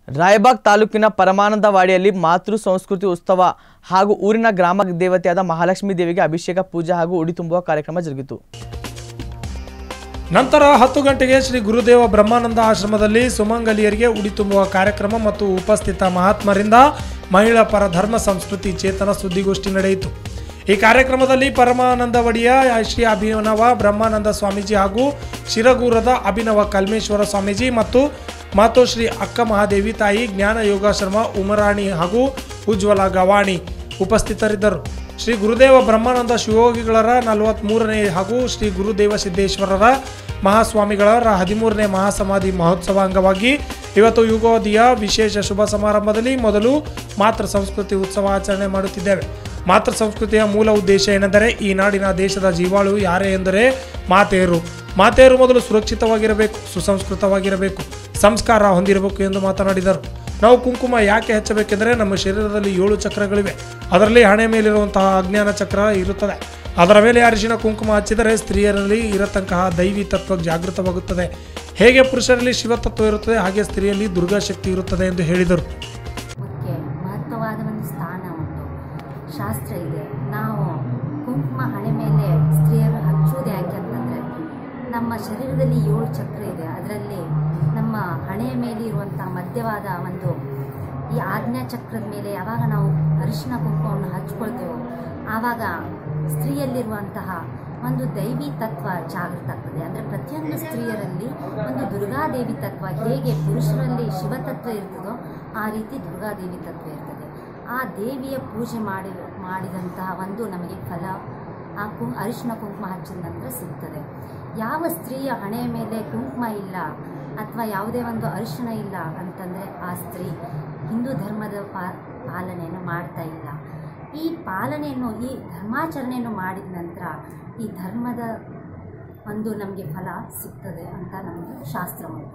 ರಾಯಬಾಗ್ ತಾಲೂಕಿನ ಪರಮಾನಂದವಾಡಿಯಲ್ಲಿ ಮಾತೃ ಸಂಸ್ಕೃತಿ ಉತ್ಸವ ಹಾಗೂ ಊರಿನ ಗ್ರಾಮ ದೇವತೆಯಾದ ಮಹಾಲಕ್ಷ್ಮೀ ದೇವಿಗೆ ಅಭಿಷೇಕ ಪೂಜೆ ಹಾಗೂ ಉಡಿ ತುಂಬುವ ಕಾರ್ಯಕ್ರಮ ಜರುಗಿತು ನಂತರ ಹತ್ತು ಗಂಟೆಗೆ ಶ್ರೀ ಗುರುದೇವ ಬ್ರಹ್ಮಾನಂದ ಆಶ್ರಮದಲ್ಲಿ ಸುಮಂಗಲಿಯರಿಗೆ ಉಡಿ ತುಂಬುವ ಕಾರ್ಯಕ್ರಮ ಮತ್ತು ಉಪಸ್ಥಿತ ಮಹಾತ್ಮರಿಂದ ಮಹಿಳಾ ಪರ ಧರ್ಮ ಸಂಸ್ಕೃತಿ ಚೇತನ ಸುದ್ದಿಗೋಷ್ಠಿ ನಡೆಯಿತು ಈ ಕಾರ್ಯಕ್ರಮದಲ್ಲಿ ಪರಮಾನಂದ ಒಡಿಯ ಶ್ರೀ ಅಭಿನವ ಬ್ರಹ್ಮಾನಂದ ಸ್ವಾಮೀಜಿ ಹಾಗೂ ಶಿರಗೂರದ ಅಭಿನವ ಕಲ್ಮೇಶ್ವರ ಸ್ವಾಮೀಜಿ ಮತ್ತು ಮಾತೋಶ್ರೀ ಅಕ್ಕ ಮಹಾದೇವಿ ತಾಯಿ ಜ್ಞಾನ ಯೋಗಾಶ್ರಮ ಉಮರಾಣಿ ಹಾಗೂ ಉಜ್ವಲ ಗವಾಣಿ ಉಪಸ್ಥಿತರಿದ್ದರು ಶ್ರೀ ಗುರುದೇವ ಬ್ರಹ್ಮಾನಂದ ಶಿವಯೋಗಿಗಳರ ನಲವತ್ತ್ಮೂರನೇ ಹಾಗೂ ಶ್ರೀ ಗುರುದೇವ ಸಿದ್ದೇಶ್ವರರ ಮಹಾಸ್ವಾಮಿಗಳರ ಹದಿಮೂರನೇ ಮಹಾಸಮಾಧಿ ಮಹೋತ್ಸವ ಅಂಗವಾಗಿ ಇವತ್ತು ಯುಗೋದಿಯ ವಿಶೇಷ ಶುಭ ಸಮಾರಂಭದಲ್ಲಿ ಮೊದಲು ಮಾತೃ ಸಂಸ್ಕೃತಿ ಉತ್ಸವ ಆಚರಣೆ ಮಾಡುತ್ತಿದ್ದೇವೆ ಮಾತೃ ಸಂಸ್ಕೃತಿಯ ಮೂಲ ಉದ್ದೇಶ ಏನೆಂದರೆ ಈ ನಾಡಿನ ದೇಶದ ಜೀವಾಳು ಯಾರೇ ಎಂದರೆ ಮಾತೆಯರು ಮಾತೆಯರು ಮೊದಲು ಸುರಕ್ಷಿತವಾಗಿರಬೇಕು ಸುಸಂಸ್ಕೃತವಾಗಿರಬೇಕು ಸಂಸ್ಕಾರ ಹೊಂದಿರಬೇಕು ಎಂದು ಮಾತನಾಡಿದರು ನಾವು ಕುಂಕುಮ ಯಾಕೆ ಹಚ್ಚಬೇಕೆಂದರೆ ನಮ್ಮ ಶರೀರದಲ್ಲಿ ಏಳು ಚಕ್ರಗಳಿವೆ ಅದರಲ್ಲಿ ಹಣೆ ಮೇಲಿರುವಂತಹ ಅಜ್ಞಾನ ಚಕ್ರ ಇರುತ್ತದೆ ಅದರ ಮೇಲೆ ಅರಿಶಿನ ಕುಂಕುಮ ಹಚ್ಚಿದರೆ ಸ್ತ್ರೀಯರಲ್ಲಿ ಇರತಕ್ಕಂತಹ ದೈವಿ ತತ್ವ ಜಾಗೃತವಾಗುತ್ತದೆ ಹೇಗೆ ಪುರುಷರಲ್ಲಿ ಶಿವತತ್ವ ಇರುತ್ತದೆ ಹಾಗೆ ಸ್ತ್ರೀಯಲ್ಲಿ ದುರ್ಗಾಶಕ್ತಿ ಇರುತ್ತದೆ ಎಂದು ಹೇಳಿದರು ಮುಖ್ಯ ಮಹತ್ವವಾದ ಒಂದು ಸ್ಥಾನ ಉಂಟು ಶಾಸ್ತ್ರ ಇದೆ ನಾವು ಕುಂಕುಮ ಹಣೆ ಮೇಲೆ ಸ್ತ್ರೀಯರು ಹಚ್ಚುವುದು ಯಾಕೆ ಅಂತಂದರೆ ನಮ್ಮ ಶರೀರದಲ್ಲಿ ಏಳು ಚಕ್ರ ಇದೆ ಅದರಲ್ಲಿ ನಮ್ಮ ಹಣೆಯ ಮೇಲೆ ಇರುವಂಥ ಮಧ್ಯವಾದ ಒಂದು ಈ ಆಜ್ಞಾ ಚಕ್ರದ ಮೇಲೆ ಯಾವಾಗ ನಾವು ಅರಿಶಿನ ಕುಂಕುಮವನ್ನು ಹಚ್ಕೊಳ್ತೇವೋ ಆವಾಗ ಸ್ತ್ರೀಯಲ್ಲಿರುವಂತಹ ಒಂದು ದೈವಿ ತತ್ವ ಜಾಗೃತ ಆಗ್ತದೆ ಅಂದರೆ ಪ್ರತಿಯೊಂದು ಸ್ತ್ರೀಯರಲ್ಲಿ ಒಂದು ದುರ್ಗಾದೇವಿ ತತ್ವ ಹೇಗೆ ಪುರುಷರಲ್ಲಿ ಶಿವತತ್ವ ಇರ್ತದೋ ಆ ರೀತಿ ದುರ್ಗಾದೇವಿ ತತ್ವ ಇರ್ತದೆ ಆ ದೇವಿಯ ಪೂಜೆ ಮಾಡಿ ಮಾಡಿದಂತಹ ಒಂದು ನಮಗೆ ಫಲ ಆ ಕು ಅರಿಶಿನ ಕುಂಕುಮ ಹಚ್ಚಿದ ನಂತರ ಸಿಗ್ತದೆ ಯಾವ ಸ್ತ್ರೀಯ ಹಣೆಯ ಮೇಲೆ ಕುಂಕುಮ ಇಲ್ಲ ಅಥವಾ ಯಾವುದೇ ಒಂದು ಅರಿಶಿನ ಇಲ್ಲ ಅಂತಂದರೆ ಆ ಸ್ತ್ರೀ ಹಿಂದೂ ಧರ್ಮದ ಪಾ ಪಾಲನೆಯನ್ನು ಮಾಡ್ತಾ ಇಲ್ಲ ಈ ಪಾಲನೆಯನ್ನು ಈ ಧರ್ಮಾಚರಣೆಯನ್ನು ಮಾಡಿದ ನಂತರ ಈ ಧರ್ಮದ ಒಂದು ನಮಗೆ ಫಲ ಸಿಗ್ತದೆ ಅಂತ ನಮಗೆ ಶಾಸ್ತ್ರ ಉಂಟು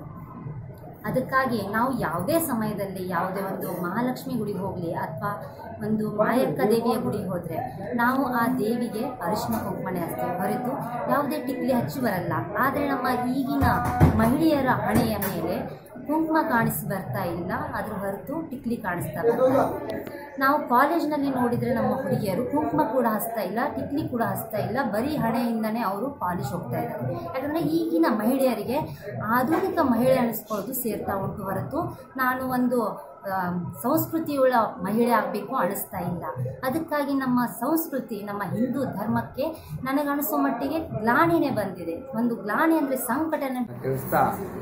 ಅದಕ್ಕಾಗಿ ನಾವು ಯಾವುದೇ ಸಮಯದಲ್ಲಿ ಯಾವುದೇ ಒಂದು ಮಹಾಲಕ್ಷ್ಮಿ ಗುಡಿಗೆ ಹೋಗಲಿ ಅಥವಾ ಒಂದು ಮಾಯಕ್ಕ ದೇವಿಯ ಗುಡಿಗೆ ಹೋದರೆ ನಾವು ಆ ದೇವಿಗೆ ಅರಿಶಿನ ಕುಂಕುಮನೆ ಹಚ್ತೇವೆ ಹೊರತು ಯಾವುದೇ ಟಿಕ್ಲಿ ಹಚ್ಚಿ ಬರಲ್ಲ ಆದರೆ ನಮ್ಮ ಈಗಿನ ಮಹಿಳೆಯರ ಹಣೆಯ ಮೇಲೆ ಕುಂಕುಮ ಕಾಣಿಸಿ ಬರ್ತಾ ಇಲ್ಲ ಅದ್ರ ಹೊರತು ಟಿಕ್ಲಿ ಕಾಣಿಸ್ತಾ ಬರ್ತಾ ಇದೆ. ನಾವು ಕಾಲೇಜ್ನಲ್ಲಿ ನೋಡಿದರೆ ನಮ್ಮ ಹುಡುಗಿಯರು ಕುಂಕುಮ ಕೂಡ ಹಚ್ತಾ ಇಲ್ಲ ಟಿಕ್ಲಿ ಕೂಡ ಹಚ್ತಾ ಇಲ್ಲ ಬರೀ ಹಣೆಯಿಂದನೇ ಅವರು ಕಾಲೇಜ್ ಹೋಗ್ತಾ ಇದ್ದಾರೆ ಯಾಕಂದರೆ ಈಗಿನ ಮಹಿಳೆಯರಿಗೆ ಆಧುನಿಕ ಮಹಿಳೆ ಅನಿಸ್ಕೊಳ್ಳೋದು ಸೇರ್ತಾ ಉಂಟು ಹೊರತು ನಾನು ಒಂದು ಆ, ಸಂಸ್ಕೃತಿಯುಳ್ಳ ಮಹಿಳೆ ಆಗಬೇಕು ಅನಿಸ್ತಾ ಇಲ್ಲ ಅದಕ್ಕಾಗಿ ನಮ್ಮ ಸಂಸ್ಕೃತಿ ನಮ್ಮ ಹಿಂದೂ ಧರ್ಮಕ್ಕೆ ನನಗನಿಸೋ ಮಟ್ಟಿಗೆ ಗ್ಲಾನಿನೇ ಬಂದಿದೆ ಒಂದು ಗ್ಲಾನಿ ಅಂದರೆ ಸಂಕಟನೆ ತಿಳಿಸ್ತಾ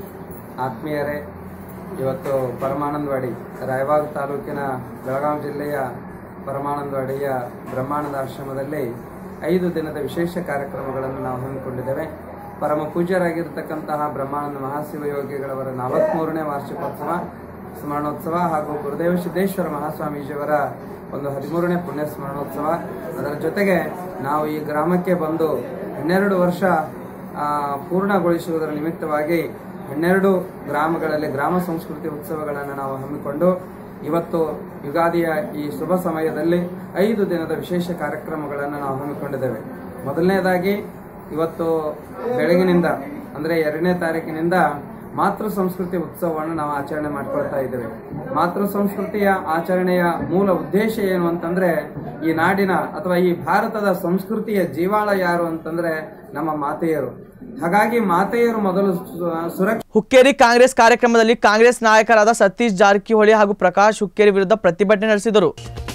ಆತ್ಮೀಯರೇ ಇವತ್ತು ಪರಮಾನಂದವಾಡಿ ರಾಯಬಾಗ್ ತಾಲೂಕಿನ ಬೆಳಗಾವಿ ಜಿಲ್ಲೆಯ ಪರಮಾನಂದವಾಡಿಯ ಬ್ರಹ್ಮಾನಂದ ಆಶ್ರಮದಲ್ಲಿ ಐದು ದಿನದ ವಿಶೇಷ ಕಾರ್ಯಕ್ರಮಗಳನ್ನು ನಾವು ಹಮ್ಮಿಕೊಂಡಿದ್ದೇವೆ ಪರಮ ಪೂಜ್ಯರಾಗಿರ್ತಕ್ಕಂತಹ ಬ್ರಹ್ಮಾನಂದ ಮಹಾಶಿವಯೋಗಿಗಳವರ ನಲವತ್ಮೂರನೇ ವಾರ್ಷಿಕೋತ್ಸವ ಸ್ಮರಣೋತ್ಸವ ಹಾಗೂ ಗುರುದೇವ ಸಿದ್ದೇಶ್ವರ ಮಹಾಸ್ವಾಮೀಜಿಯವರ ಒಂದು ಹದಿಮೂರನೇ ಪುಣ್ಯ ಸ್ಮರಣೋತ್ಸವ ಅದರ ಜೊತೆಗೆ ನಾವು ಈ ಗ್ರಾಮಕ್ಕೆ ಬಂದು ಹನ್ನೆರಡು ವರ್ಷ ಆ, ಪೂರ್ಣಗೊಳಿಸುವುದರ ನಿಮಿತ್ತವಾಗಿ ಹನ್ನೆರಡು ಗ್ರಾಮಗಳಲ್ಲಿ ಗ್ರಾಮ ಸಂಸ್ಕೃತಿ ಉತ್ಸವಗಳನ್ನು ನಾವು ಹಮ್ಮಿಕೊಂಡು ಇವತ್ತು ಯುಗಾದಿಯ ಈ ಶುಭ ಸಮಯದಲ್ಲಿ ಐದು ದಿನದ ವಿಶೇಷ ಕಾರ್ಯಕ್ರಮಗಳನ್ನು ನಾವು ಹಮ್ಮಿಕೊಂಡಿದ್ದೇವೆ ಮೊದಲನೇದಾಗಿ ಇವತ್ತು ಬೆಳಗಿನಿಂದ ಅಂದರೆ ಎರಡನೇ ತಾರೀಕಿನಿಂದ ಮಾತೃ ಸಂಸ್ಕೃತಿ ಉತ್ಸವವನ್ನು ನಾವು ಆಚರಣೆ ಮಾಡ್ಕೊಳ್ತಾ ಇದ್ದೇವೆ ಮಾತೃ ಸಂಸ್ಕೃತಿಯ ಆಚರಣೆಯ ಮೂಲ ಉದ್ದೇಶ ಏನು ಅಂತಂದ್ರೆ ಈ ನಾಡಿನ ಅಥವಾ ಈ ಭಾರತದ ಸಂಸ್ಕೃತಿಯ ಜೀವಾಳ ಯಾರು ಅಂತಂದ್ರೆ ನಮ್ಮ ಮಾತೆಯರು ಹಾಗಾಗಿ ಮಾತೆಯರು ಮೊದಲು ಸು- ಸುರಕ್ಷ ಹುಕ್ಕೇರಿ ಕಾಂಗ್ರೆಸ್ ಕಾರ್ಯಕ್ರಮದಲ್ಲಿ ಕಾಂಗ್ರೆಸ್ ನಾಯಕರಾದ ಸತೀಶ್ ಜಾರಕಿಹೊಳಿ ಹಾಗೂ ಪ್ರಕಾಶ್ ಹುಕ್ಕೇರಿ ವಿರುದ್ಧ ಪ್ರತಿಭಟನೆ ನಡೆಸಿದರು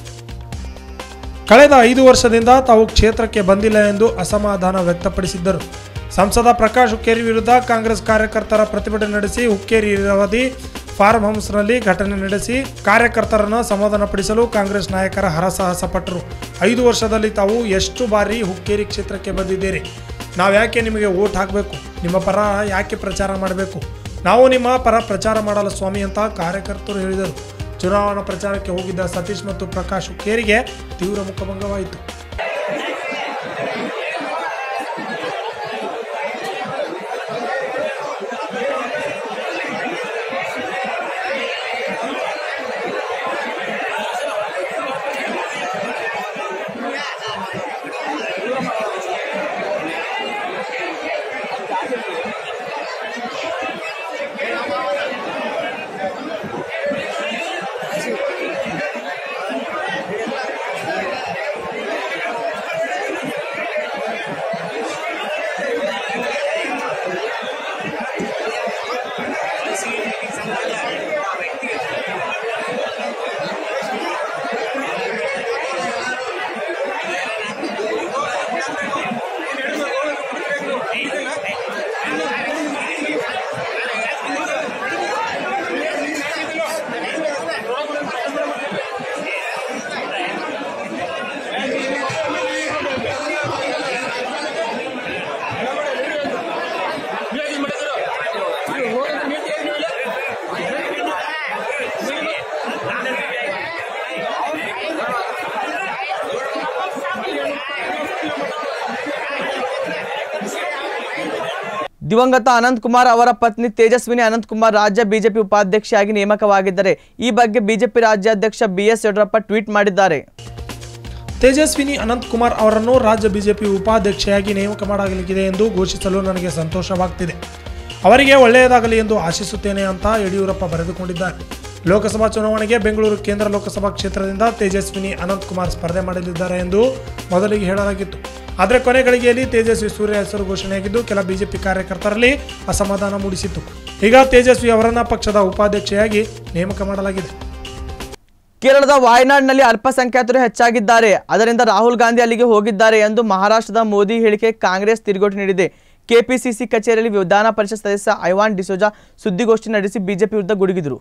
ಕಳೆದ ಐದು ವರ್ಷದಿಂದ ತಾವು ಕ್ಷೇತ್ರಕ್ಕೆ ಬಂದಿಲ್ಲ ಎಂದು ಅಸಮಾಧಾನ ವ್ಯಕ್ತಪಡಿಸಿದ್ದರು ಸಂಸದ ಪ್ರಕಾಶ್ ಹುಕ್ಕೇರಿ ವಿರುದ್ಧ ಕಾಂಗ್ರೆಸ್ ಕಾರ್ಯಕರ್ತರ ಪ್ರತಿಭಟನೆ ನಡೆಸಿ ಹುಕ್ಕೇರಿ ಅವಧಿ ಫಾರ್ಮ್ ಹೌಸ್ನಲ್ಲಿ ಘಟನೆ ನಡೆಸಿ ಕಾರ್ಯಕರ್ತರನ್ನು ಸಮಾಧಾನಪಡಿಸಲು ಕಾಂಗ್ರೆಸ್ ನಾಯಕರ ಹರಸಾಹಸ ಪಟ್ಟರು ಐದು ವರ್ಷದಲ್ಲಿ ತಾವು ಎಷ್ಟು ಬಾರಿ ಹುಕ್ಕೇರಿ ಕ್ಷೇತ್ರಕ್ಕೆ ಬಂದಿದ್ದೀರಿ ನಾವು ಯಾಕೆ ನಿಮಗೆ ಓಟ್ ಹಾಕಬೇಕು ನಿಮ್ಮ ಪರ ಯಾಕೆ ಪ್ರಚಾರ ಮಾಡಬೇಕು ನಾವು ನಿಮ್ಮ ಪರ ಪ್ರಚಾರ ಮಾಡಲ್ಲ ಸ್ವಾಮಿ ಅಂತ ಕಾರ್ಯಕರ್ತರು ಹೇಳಿದರು ಚುನಾವಣಾ ಪ್ರಚಾರಕ್ಕೆ ಹೋಗಿದ್ದ ಸತೀಶ್ ಮತ್ತು ಪ್ರಕಾಶ್ ಹುಕ್ಕೇರಿಗೆ ತೀವ್ರ ಮುಖಭಂಗವಾಯಿತು ದಿವಂಗತ ಅನಂತ್ ಕುಮಾರ್ ಅವರ ಪತ್ನಿ ತೇಜಸ್ವಿನಿ ಅನಂತ್ ಕುಮಾರ್ ರಾಜ್ಯ ಬಿಜೆಪಿ ಉಪಾಧ್ಯಕ್ಷೆಯಾಗಿ ನೇಮಕವಾಗಿದ್ದಾರೆ ಈ ಬಗ್ಗೆ ಬಿಜೆಪಿ ರಾಜ್ಯಾಧ್ಯಕ್ಷ ಬಿಎಸ್ ಯಡಿಯೂರಪ್ಪ ಟ್ವೀಟ್ ಮಾಡಿದ್ದಾರೆ ತೇಜಸ್ವಿನಿ ಅನಂತ್ ಕುಮಾರ್ ಅವರನ್ನು ರಾಜ್ಯ ಬಿಜೆಪಿ ಉಪಾಧ್ಯಕ್ಷೆಯಾಗಿ ನೇಮಕ ಮಾಡಲಿದೆ ಎಂದು ಘೋಷಿಸಲು ನನಗೆ ಸಂತೋಷವಾಗ್ತಿದೆ ಅವರಿಗೆ ಒಳ್ಳೆಯದಾಗಲಿ ಎಂದು ಆಶಿಸುತ್ತೇನೆ ಅಂತ ಯಡಿಯೂರಪ್ಪ ಬರೆದುಕೊಂಡಿದ್ದಾರೆ ಲೋಕಸಭಾ ಚುನಾವಣೆಗೆ ಬೆಂಗಳೂರು ಕೇಂದ್ರ ಲೋಕಸಭಾ ಕ್ಷೇತ್ರದಿಂದ ತೇಜಸ್ವಿನಿ ಅನಂತ್ ಕುಮಾರ್ ಸ್ಪರ್ಧೆ ಮಾಡಲಿದ್ದಾರೆ ಎಂದು ಮೊದಲಿಗೆ ಹೇಳಲಾಗಿತ್ತು ಆದರೆ ಕೊನೆ ಗಳಿಗೆಯಲ್ಲಿ ತೇಜಸ್ವಿ ಸೂರ್ಯ ಹೆಸರು ಘೋಷಣೆಯಾಗಿದ್ದು ಕೆಲ ಬಿಜೆಪಿ ಕಾರ್ಯಕರ್ತರಲ್ಲಿ ಅಸಮಾಧಾನ ಮೂಡಿಸಿತ್ತು ಈಗ ತೇಜಸ್ವಿ ಅವರನ್ನ ಪಕ್ಷದ ಉಪಾಧ್ಯಕ್ಷೆಯಾಗಿ ನೇಮಕ ಮಾಡಲಾಗಿದೆ ಕೇರಳದ ವಾಯನಾಡ್ನಲ್ಲಿ ಅಲ್ಪಸಂಖ್ಯಾತರು ಹೆಚ್ಚಾಗಿದ್ದಾರೆ ಅದರಿಂದ ರಾಹುಲ್ ಗಾಂಧಿ ಅಲ್ಲಿಗೆ ಹೋಗಿದ್ದಾರೆ ಎಂದು ಮಹಾರಾಷ್ಟ್ರದ ಮೋದಿ ಹೇಳಿಕೆ ಕಾಂಗ್ರೆಸ್ ತಿರುಗೇಟು ನೀಡಿದೆ ಕೆಪಿಸಿಸಿ ಕಚೇರಿಯಲ್ಲಿ ವಿಧಾನ ಪರಿಷತ್ ಸದಸ್ಯ ಐವಾನ್ ಡಿಸೋಜಾ ಸುದ್ದಿಗೋಷ್ಠಿ ನಡೆಸಿ ಬಿಜೆಪಿ ವಿರುದ್ಧ ಗುಡುಗಿದರು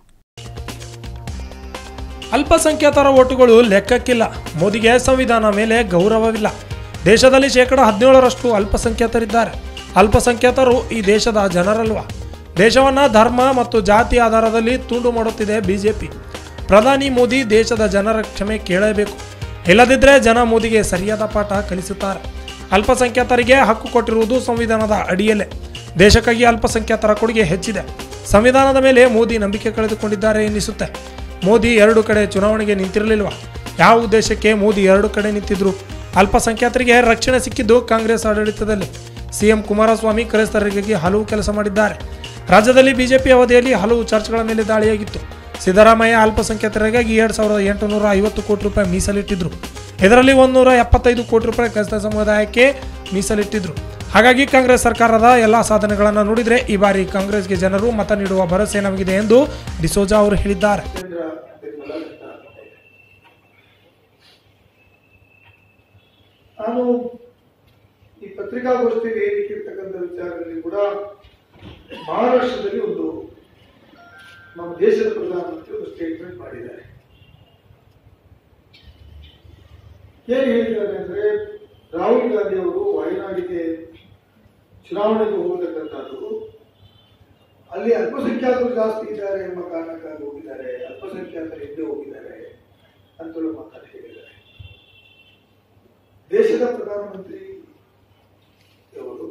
ಅಲ್ಪಸಂಖ್ಯಾತರ ಓಟುಗಳು ಲೆಕ್ಕಕ್ಕಿಲ್ಲ ಮೋದಿಗೆ ಸಂವಿಧಾನ ಮೇಲೆ ಗೌರವವಿಲ್ಲ ದೇಶದಲ್ಲಿ ಶೇಕಡ ಹದಿನೇಳರಷ್ಟು ಅಲ್ಪಸಂಖ್ಯಾತರಿದ್ದಾರೆ ಅಲ್ಪಸಂಖ್ಯಾತರು ಈ ದೇಶದ ಜನರಲ್ವಾ ದೇಶವನ್ನ ಧರ್ಮ ಮತ್ತು ಜಾತಿ ಆಧಾರದಲ್ಲಿ ತುಂಡು ಮಾಡುತ್ತಿದೆ ಬಿಜೆಪಿ ಪ್ರಧಾನಿ ಮೋದಿ ದೇಶದ ಜನರ ಕ್ಷಮೆ ಕೇಳಬೇಕು ಇಲ್ಲದಿದ್ದರೆ ಜನ ಮೋದಿಗೆ ಸರಿಯಾದ ಪಾಠ ಕಲಿಸುತ್ತಾರೆ ಅಲ್ಪಸಂಖ್ಯಾತರಿಗೆ ಹಕ್ಕು ಕೊಟ್ಟಿರುವುದು ಸಂವಿಧಾನದ ಅಡಿಯಲ್ಲೇ ದೇಶಕ್ಕಾಗಿ ಅಲ್ಪಸಂಖ್ಯಾತರ ಕೊಡುಗೆ ಹೆಚ್ಚಿದೆ ಸಂವಿಧಾನದ ಮೇಲೆ ಮೋದಿ ನಂಬಿಕೆ ಕಳೆದುಕೊಂಡಿದ್ದಾರೆ ಎನ್ನಿಸುತ್ತೆ ಮೋದಿ ಎರಡು ಕಡೆ ಚುನಾವಣೆಗೆ ನಿಂತಿರಲಿಲ್ವಾ ಯಾವ ಉದ್ದೇಶಕ್ಕೆ ಮೋದಿ ಎರಡು ಕಡೆ ನಿಂತಿದ್ರು ಅಲ್ಪಸಂಖ್ಯಾತರಿಗೆ ರಕ್ಷಣೆ ಸಿಕ್ಕಿದ್ದು ಕಾಂಗ್ರೆಸ್ ಆಡಳಿತದಲ್ಲಿ ಸಿಎಂ ಕುಮಾರಸ್ವಾಮಿ ಕ್ರೈಸ್ತರಿಗೆ ಹಲವು ಕೆಲಸ ಮಾಡಿದ್ದಾರೆ ರಾಜ್ಯದಲ್ಲಿ ಬಿಜೆಪಿ ಅವಧಿಯಲ್ಲಿ ಹಲವು ಚರ್ಚ್ಗಳ ಮೇಲೆ ದಾಳಿಯಾಗಿತ್ತು ಸಿದ್ದರಾಮಯ್ಯ ಅಲ್ಪಸಂಖ್ಯಾತರಿಗಾಗಿ ಎರಡು ಸಾವಿರದ ಎಂಟುನೂರ ಐವತ್ತು ಕೋಟಿ ರೂಪಾಯಿ ಮೀಸಲಿಟ್ಟಿದ್ರು ಇದರಲ್ಲಿ ಒಂದೂರ ಎಪ್ಪತ್ತೈದು ಕೋಟಿ ರೂಪಾಯಿ ಕ್ರೈಸ್ತ ಸಮುದಾಯಕ್ಕೆ ಮೀಸಲಿಟ್ಟಿದ್ರು ಹಾಗಾಗಿ ಕಾಂಗ್ರೆಸ್ ಸರ್ಕಾರದ ಎಲ್ಲ ಸಾಧನೆಗಳನ್ನು ನೋಡಿದರೆ ಈ ಬಾರಿ ಕಾಂಗ್ರೆಸ್ಗೆ ಜನರು ಮತ ನೀಡುವ ಭರವಸೆ ನಮಗಿದೆ ಎಂದು ಡಿಸೋಜಾ ಅವರು ಹೇಳಿದ್ದಾರೆ ನಾನು ಈ ಪತ್ರಿಕಾಗೋಷ್ಠಿಗೆ ಏನಕ್ಕಿರ್ತಕ್ಕಂಥ ವಿಚಾರದಲ್ಲಿ ಕೂಡ ಮಹಾರಾಷ್ಟ್ರದಲ್ಲಿ ಒಂದು ನಮ್ಮ ದೇಶದ ಪ್ರಧಾನಮಂತ್ರಿ ಒಂದು ಸ್ಟೇಟ್ಮೆಂಟ್ ಮಾಡಿದ್ದಾರೆ ಏನು ಹೇಳಿದ್ದಾರೆ ಅಂದ್ರೆ ರಾಹುಲ್ ಗಾಂಧಿ ಅವರು ವಯನಾಡಿಗೆ ಚುನಾವಣೆಗೆ ಹೋಗತಕ್ಕಂಥದ್ದು ಅಲ್ಲಿ ಅಲ್ಪಸಂಖ್ಯಾತರು ಜಾಸ್ತಿ ಇದ್ದಾರೆ ಎಂಬ ಕಾರಣಕ್ಕಾಗಿ ಹೋಗಿದ್ದಾರೆ ಅಲ್ಪಸಂಖ್ಯಾತರು ಹಿಂದೆ ಹೋಗಿದ್ದಾರೆ ಅಂತಲೂ ಮಾತಾಡಿ ಹೇಳಿದ್ದಾರೆ ದೇಶದ ಪ್ರಧಾನಮಂತ್ರಿ ಅವರು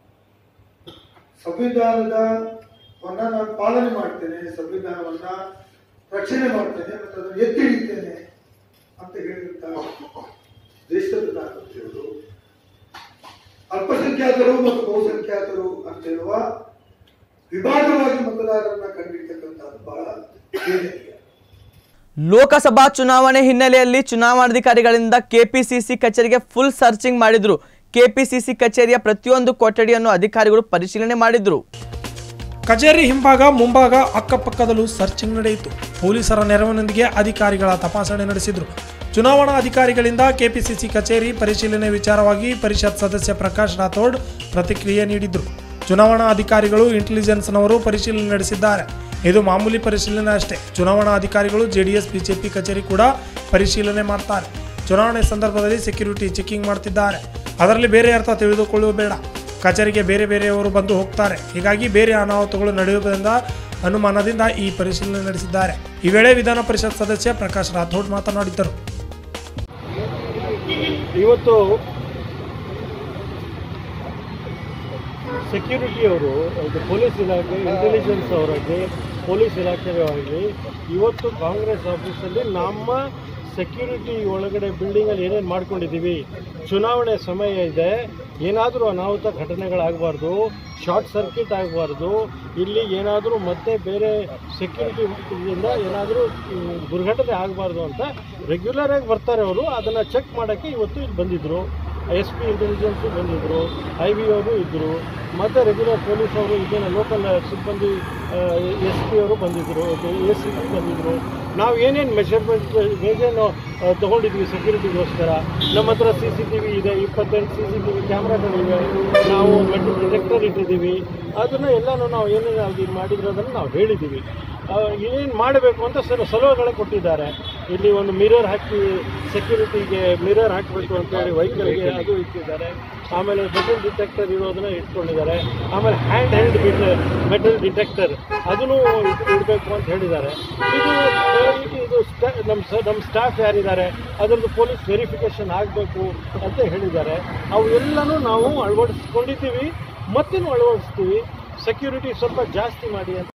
ಸಂವಿಧಾನದ ವನ್ನ ನಾನು ಪಾಲನೆ ಮಾಡ್ತೇನೆ ಸಂವಿಧಾನವನ್ನ ರಕ್ಷಣೆ ಮಾಡ್ತೇನೆ ಮತ್ತು ಅದನ್ನು ಎತ್ತಿ ಹಿಡಿತೇನೆ ಅಂತ ಹೇಳಿದಂತ ದೇಶದ ಪ್ರಧಾನಮಂತ್ರಿಯವರು ಅಲ್ಪಸಂಖ್ಯಾತರು ಮತ್ತು ಬಹುಸಂಖ್ಯಾತರು ಅಂತ ಹೇಳುವ ವಿಭಾಗವಾಗಿ ಮತದಾರರನ್ನ ಕಂಡಿರ್ತಕ್ಕಂಥದ್ದು ಬಹಳ ಖೇದನೀಯ. ಲೋಕಸಭಾ ಚುನಾವಣೆ ಹಿನ್ನೆಲೆಯಲ್ಲಿ ಚುನಾವಣಾಧಿಕಾರಿಗಳಿಂದ ಕೆಪಿಸಿಸಿ ಕಚೇರಿಗೆ ಫುಲ್ ಸರ್ಚಿಂಗ್ ಮಾಡಿದ್ರು ಕೆಪಿಸಿಸಿ ಕಚೇರಿಯ ಪ್ರತಿಯೊಂದು ಕೊಠಡಿಯನ್ನು ಅಧಿಕಾರಿಗಳು ಪರಿಶೀಲನೆ ಮಾಡಿದ್ರು ಕಚೇರಿ ಹಿಂಭಾಗ ಮುಂಭಾಗ ಅಕ್ಕಪಕ್ಕದಲ್ಲೂ ಸರ್ಚಿಂಗ್ ನಡೆಯಿತು ಪೊಲೀಸರ ನೆರವಿನೊಂದಿಗೆ ಅಧಿಕಾರಿಗಳ ತಪಾಸಣೆ ನಡೆಸಿದ್ರು ಚುನಾವಣಾ ಅಧಿಕಾರಿಗಳಿಂದ ಕೆಪಿಸಿಸಿ ಕಚೇರಿ ಪರಿಶೀಲನೆ ವಿಚಾರವಾಗಿ ಪರಿಷತ್ ಸದಸ್ಯ ಪ್ರಕಾಶ್ ರಾಥೋಡ್ ಪ್ರತಿಕ್ರಿಯೆ ನೀಡಿದ್ರು ಚುನಾವಣಾ ಅಧಿಕಾರಿಗಳು ಇಂಟೆಲಿಜೆನ್ಸ್ನವರು ಪರಿಶೀಲನೆ ನಡೆಸಿದ್ದಾರೆ ಇದು ಮಾಮೂಲಿ ಪರಿಶೀಲನೆ ಅಷ್ಟೇ ಚುನಾವಣಾ ಅಧಿಕಾರಿಗಳು ಜೆಡಿಎಸ್ ಬಿಜೆಪಿ ಕಚೇರಿ ಕೂಡ ಪರಿಶೀಲನೆ ಮಾಡ್ತಾರೆ ಚುನಾವಣೆ ಸಂದರ್ಭದಲ್ಲಿ ಸೆಕ್ಯೂರಿಟಿ ಚೆಕಿಂಗ್ ಮಾಡ್ತಿದ್ದಾರೆ ಅದರಲ್ಲಿ ಬೇರೆ ಅರ್ಥ ತಿಳಿದುಕೊಳ್ಳುವ ಬೇಡ ಕಚೇರಿಗೆ ಬೇರೆ ಬೇರೆಯವರು ಬಂದು ಹೋಗ್ತಾರೆ ಹೀಗಾಗಿ ಬೇರೆ ಅನಾಹುತಗಳು ನಡೆಯುವುದರಿಂದ ಅನುಮಾನದಿಂದ ಈ ಪರಿಶೀಲನೆ ನಡೆಸಿದ್ದಾರೆ ಈ ವೇಳೆ ವಿಧಾನ ಪರಿಷತ್ ಸದಸ್ಯ ಪ್ರಕಾಶ್ ರಾಥೋಡ್ ಮಾತನಾಡಿದ್ದರು ಇವತ್ತು ಸೆಕ್ಯೂರಿಟಿಯವರು ಅದು ಪೊಲೀಸ್ ಇಲಾಖೆ ಇಂಟೆಲಿಜೆನ್ಸ್ ಅವರಾಗಲಿ ಪೊಲೀಸ್ ಇಲಾಖೆಯವರಾಗಲಿ ಇವತ್ತು ಕಾಂಗ್ರೆಸ್ ಆಫೀಸಲ್ಲಿ ನಮ್ಮ ಸೆಕ್ಯೂರಿಟಿ ಒಳಗಡೆ ಬಿಲ್ಡಿಂಗಲ್ಲಿ ಏನೇನು ಮಾಡ್ಕೊಂಡಿದ್ದೀವಿ ಚುನಾವಣೆ ಸಮಯ ಇದೆ ಏನಾದರೂ ಅನಾಹುತ ಘಟನೆಗಳಾಗಬಾರ್ದು ಶಾರ್ಟ್ ಸರ್ಕ್ಯೂಟ್ ಆಗಬಾರ್ದು ಇಲ್ಲಿ ಏನಾದರೂ ಮತ್ತೆ ಬೇರೆ ಸೆಕ್ಯೂರಿಟಿಯಿಂದ ಏನಾದರೂ ದುರ್ಘಟನೆ ಆಗಬಾರ್ದು ಅಂತ ರೆಗ್ಯುಲರಾಗಿ ಬರ್ತಾರೆ ಅವರು ಅದನ್ನು ಚೆಕ್ ಮಾಡೋಕ್ಕೆ ಇವತ್ತು ಇಲ್ಲಿ ಬಂದಿದ್ದರು ಎಸ್ ಪಿ ಇಂಟೆಲಿಜೆನ್ಸು ಬಂದಿದ್ದರು ಐ ವಿ ಅವರು ಇದ್ದರು ಮತ್ತು ರೆಗ್ಯುಲರ್ ಪೊಲೀಸ್ ಅವರು ಇದೇನು ಲೋಕಲ್ ಸಿಬ್ಬಂದಿ ಎಸ್ ಪಿ ಅವರು ಬಂದಿದ್ದರು ಎ ಸಿ ಪಿ ಬಂದಿದ್ದರು ನಾವು ಏನೇನು ಮೆಷರ್ಮೆಂಟ್ ಏನೇನು ತೊಗೊಂಡಿದ್ವಿ ಸೆಕ್ಯೂರಿಟಿಗೋಸ್ಕರ ನಮ್ಮ ಹತ್ರ ಸಿ ಸಿ ಟಿ ವಿ ಇದೆ ಇಪ್ಪತ್ತೆಂಟು ಸಿ ಸಿ ಟಿ ವಿ ಕ್ಯಾಮ್ರಾಗಳಿವೆ ನಾವು ಮೆಟಲ್ ಡಿಟೆಕ್ಟರ್ ಇಟ್ಟಿದ್ದೀವಿ ಅದನ್ನು ಎಲ್ಲನೂ ನಾವು ಏನೇನು ಅದು ಮಾಡಿರೋದನ್ನು ನಾವು ಹೇಳಿದ್ದೀವಿ ಏನೇನು ಮಾಡಬೇಕು ಅಂತ ಸಲ ಸಲಹೆಗಳೇ ಕೊಟ್ಟಿದ್ದಾರೆ ಇಲ್ಲಿ ಒಂದು ಮಿರರ್ ಹಾಕಿ ಸೆಕ್ಯೂರಿಟಿಗೆ ಮಿರರ್ ಹಾಕಬೇಕು ಅಂತೇಳಿ ವೆಹಿಕಲ್ಗೆ ಅದು ಇಟ್ಟಿದ್ದಾರೆ ಆಮೇಲೆ ಮೆಟಲ್ ಡಿಟೆಕ್ಟರ್ ಇರೋದನ್ನ ಇಟ್ಕೊಂಡಿದ್ದಾರೆ ಆಮೇಲೆ ಹ್ಯಾಂಡ್ ಹೆಲ್ಡ್ ಮೆಟಲ್ ಡಿಟೆಕ್ಟರ್ ಅದನ್ನು ಇಡಬೇಕು ಅಂತ ಹೇಳಿದ್ದಾರೆ ಇದು ಆ, ಇದು ಸ್ಟಾ- ನಮ್ಮ ಸ- ನಮ್ಮ ಸ್ಟಾಫ್ ಯಾರಿದ್ದಾರೆ ಅದರದ್ದು ಪೊಲೀಸ್ ವೆರಿಫಿಕೇಷನ್ ಆಗಬೇಕು ಅಂತ ಹೇಳಿದ್ದಾರೆ ಅವು ಎಲ್ಲನೂ ನಾವು ಅಳವಡಿಸ್ಕೊಂಡಿದ್ದೀವಿ ಮತ್ತೇನು ಅಳವಡಿಸ್ತೀವಿ ಸೆಕ್ಯೂರಿಟಿ ಸ್ವಲ್ಪ ಜಾಸ್ತಿ ಮಾಡಿ ಅಂತ